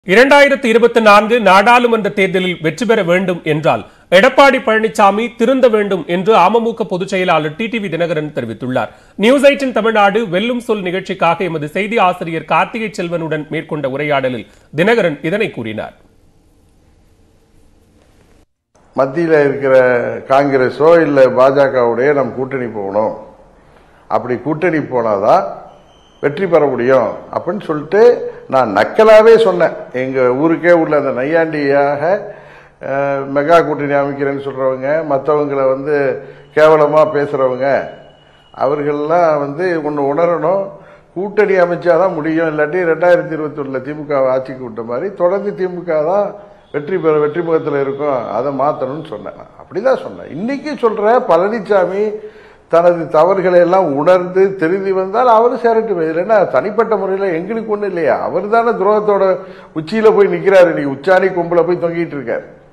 இரண்டாயிரத்து இருபத்தி நான்கு நாடாளுமன்ற தேர்தலில் வெற்றி பெற வேண்டும் என்றால் எடப்பாடி பழனிசாமி திருந்த வேண்டும் என்று அமமுக பொதுச் செயலாளர் டிடிவி தினகரன் தெரிவித்துள்ளார் நியூஸ் எயிட்டின் தமிழ்நாடு வெல்லும் சொல் நிகழ்ச்சிக்காக எமது செய்தி ஆசிரியர் கார்த்திகை செல்வனுடன் மேற்கொண்ட உரையாடலில் தினகரன் இதனை கூறினார் மத்தியில் இருக்கிற காங்கிரஸோ இல்லை பாஜகவுடைய நம்ம கூட்டணி போகணும் அப்படி கூட்டணி போனாதான் வெற்றி பெற முடியும் அப்படின்னு சொல்லிட்டு நான் நக்கலாவே சொன்னேன் எங்கள் ஊருக்கே உள்ள அந்த நையாண்டியாக அஹ், மெகா கூட்டணி அமைக்கிறேன்னு சொல்கிறவங்க மற்றவங்களை வந்து கேவலமாக பேசுகிறவங்க அவர்கள்லாம் வந்து ஒன்று உணரணும் கூட்டணி அமைச்சாதான் முடியும் இல்லாட்டி ரெண்டாயிரத்தி இருபத்தொன்னில் திமுக ஆட்சிக்கு விட்ட மாதிரி தொடர்ந்து திமுக தான் வெற்றி பெற வெற்றி முகத்தில் இருக்கும் அதை மாற்றணும்னு சொன்னேன் அப்படிதான் சொன்னேன் இன்னைக்கு சொல்ற பழனிசாமி தனது தவறுகளை எல்லாம் உணர்ந்து திருந்தி வந்தால் அவரு சேரட்டும் இல்லைன்னா தனிப்பட்ட முறையில் எங்களுக்கு ஒன்றும் இல்லையா அவர் தானே துரோகத்தோட உச்சியில போய் நிற்கிறாரு இன்னைக்கு உச்சாணி கொம்பில் போய் தொங்கிட்டு இருக்காரு